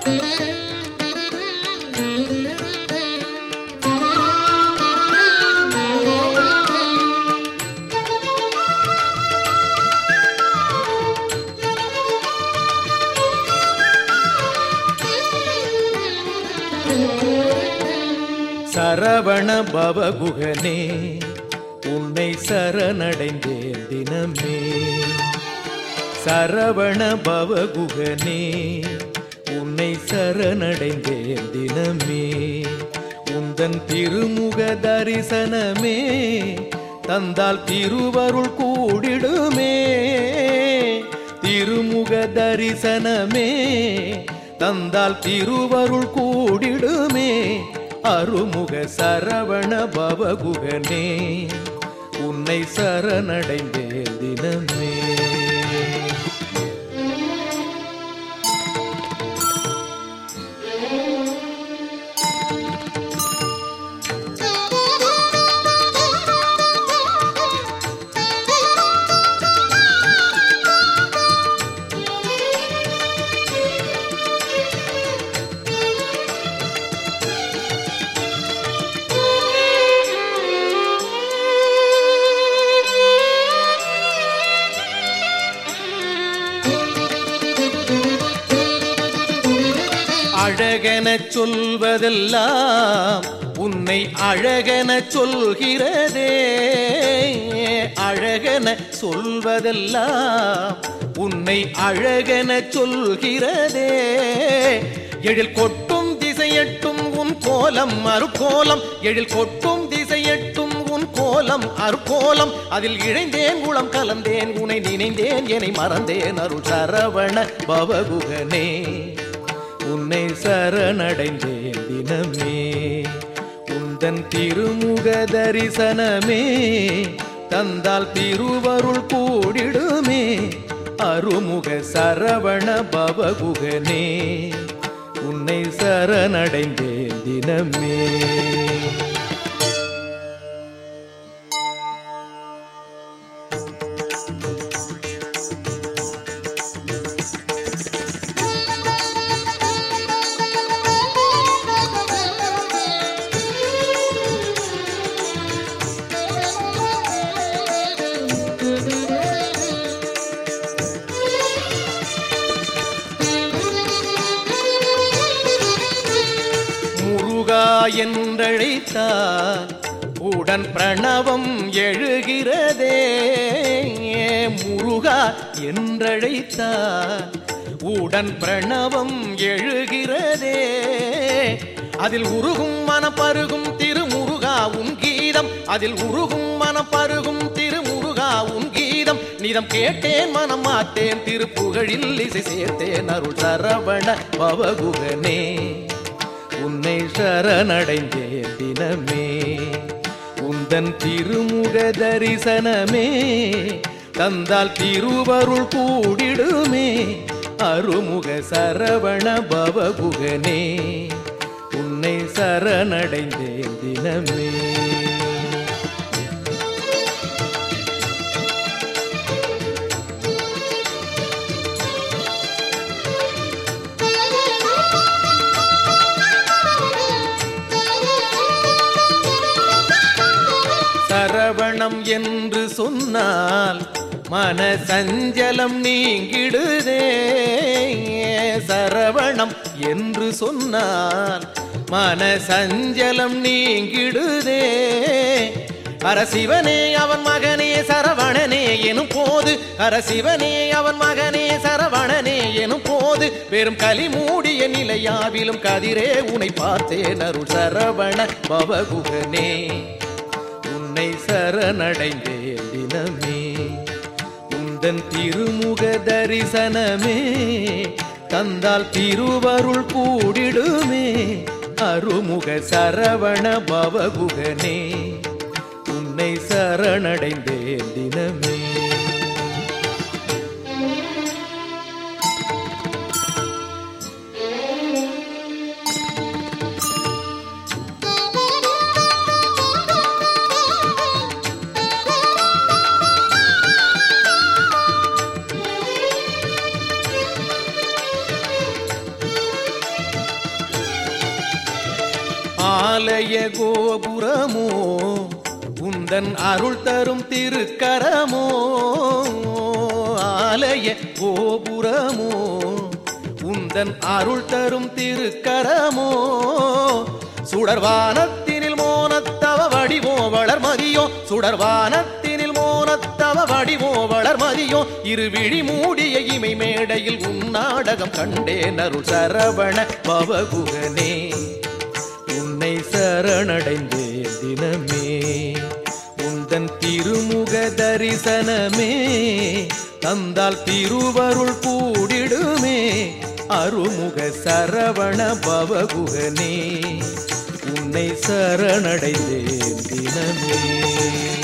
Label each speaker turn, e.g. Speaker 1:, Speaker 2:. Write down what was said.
Speaker 1: சரவண பவகுகனே உன்னை சரணடைந்தேன் தினமே சரவண பவகுகனே உன்னை சரணடைந்தேன் தினமே உந்தன் திருமுக தரிசனமே தந்தால் திருவருள் கூடிடுமே திருமுக தரிசனமே தந்தால் திருவருள் கூடிடுமே அருமுக சரவண பவகுகனே உன்னை சரணடைந்தே தினமே அழகென சொல்வதெல்லாம் உன்னை அழகென சொல்கிறதே அழகென சொல்வதெல்லாம் உன்னை அழகென சொல்கிறதே எழில் கொட்டும் திசையட்டும் உன் கோலம் அருக்கோலம் எழில் கொட்டும் திசையட்டும் உன் கோலம் அருக்கோலம் அதில் இழைந்தேன் குளம் கலந்தேன் உனை நினைந்தேன் என்னை மறந்தேன் அருள் சரவண பவகுகனே உன்னை சரணடைந்தேன் தினமே உந்தன் திருமுக தரிசனமே தந்தால் திருவருள் கூடிடுமே அருமுக சரவண பவகுகனே உன்னை சரணடைந்தேன் தினமே முருகா என்றழைத்தால் உடன் பிரணவம் எழுகிறதே முருகா என்றழைத்தால் உடன் பிரணவம் எழுகிறதே அதில் உருகும் மனப்பருகும் திருமுருகா உன் கீதம் அதில் உருகும் மனப்பருகும் திருமுருகா உன் கீதம் நிதம் கேட்டேன் மனம் மாத்தேன் திருப்புகழில் இசை சேர்த்தேன் அருள் சரவண பவகுகனே உன்னை சரணடைந்தேன் தினமே உந்தன் திருமுக தரிசனமே தந்தால் திருவருள் கூடிடுமே அருமுக சரவண பவகுகனே உன்னை சரணடைந்தேன் தினமே சரவணம் என்று சொன்னால் மன சஞ்சலம் நீங்கிடுதே சரவணம் என்று சொன்னால் மன சஞ்சலம் நீங்கிடுதே அரசிவனே அவன் மகனே சரவணனே எனும் போது அரசிவனே அவன் மகனே சரவணனே எனும் போது வெறும் களி மூடிய நிலையாவிலும் கதிரே உனை பார்த்தேன் அருள் சரவண பவகுகனே உன்னை சரணடைந்தேன் தினமே உந்தன் திருமுக தரிசனமே தந்தால் திருவருள் கூடிடுமே அருமுக சரவண பவகுகனே உன்னை சரணடைந்தேன் தினமே ஆலய கோபுரமோ உந்தன் அருள் தரும் திருக்கரமோ ஆலய கோபுரமோ உந்தன் அருள் தரும் திருக்கரமோ சுடர்வானத்தினில் மோனத்தவ வடிவோ வளர்மதியோ சுடர்வானத்தினில் மோனத்தவ வடிவோ வளர்மதியோ இருவிழி மூடிய இமை மேடையில் உன் நாடகம் கண்டேன் அருள் சரவண பவகுகனே உன்னை சரணடைந்தேன் தினமே உந்தன் திருமுக தரிசனமே தந்தால் திருவருள் கூடிடுமே அருமுக சரவண பவகுகனே உன்னை சரணடைந்தேன் தினமே